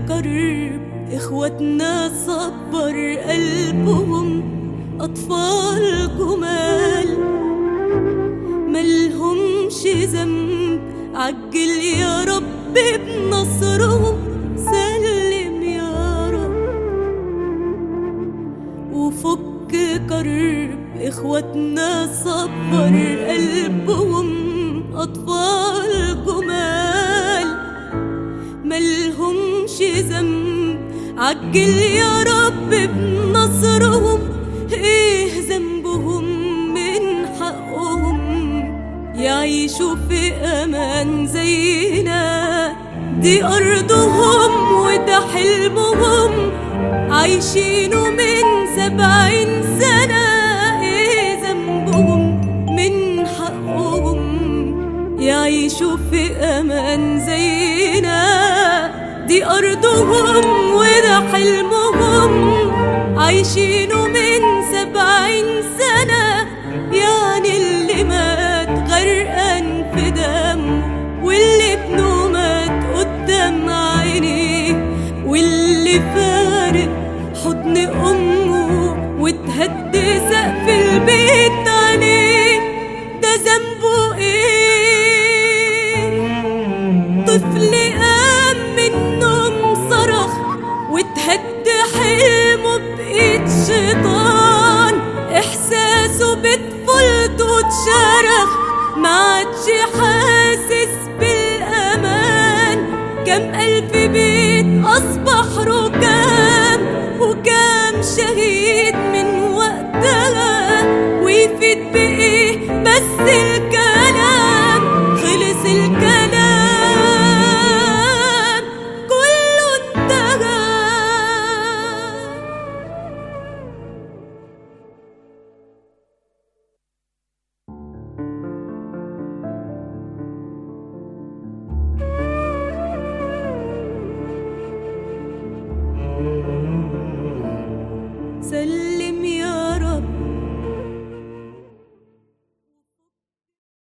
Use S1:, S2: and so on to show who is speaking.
S1: كرب إخواتنا صبر قلبهم أطفال جمال ملهمش ذنب عجل يا رب بنصرهم سلم يا رب وفك كرب إخواتنا صبر قلبهم أطفال جمال ملهمش ذنب عجل يا رب بنصرهم ايه ذنبهم من حقهم يعيشوا في امان زينا دي ارضهم وده حلمهم عايشينه من سبعين سنة ايه ذنبهم من حقهم يعيشوا في امان زينا دي ارضهم وده حلمهم عايشينه من سبعين سنة يعني اللي مات غرقان في دمه واللي ابنه مات قدام عينيه واللي فارق حضن أمه وتهد سقف البيت عليه ده ذنبه ايه طفل قام من النوم صرخ وتهد حلمه بإيد شيطان إحساسه بطفولته اتشرخ ما عادش حاسس بالأمان كم ألف بيت أصبح رهبان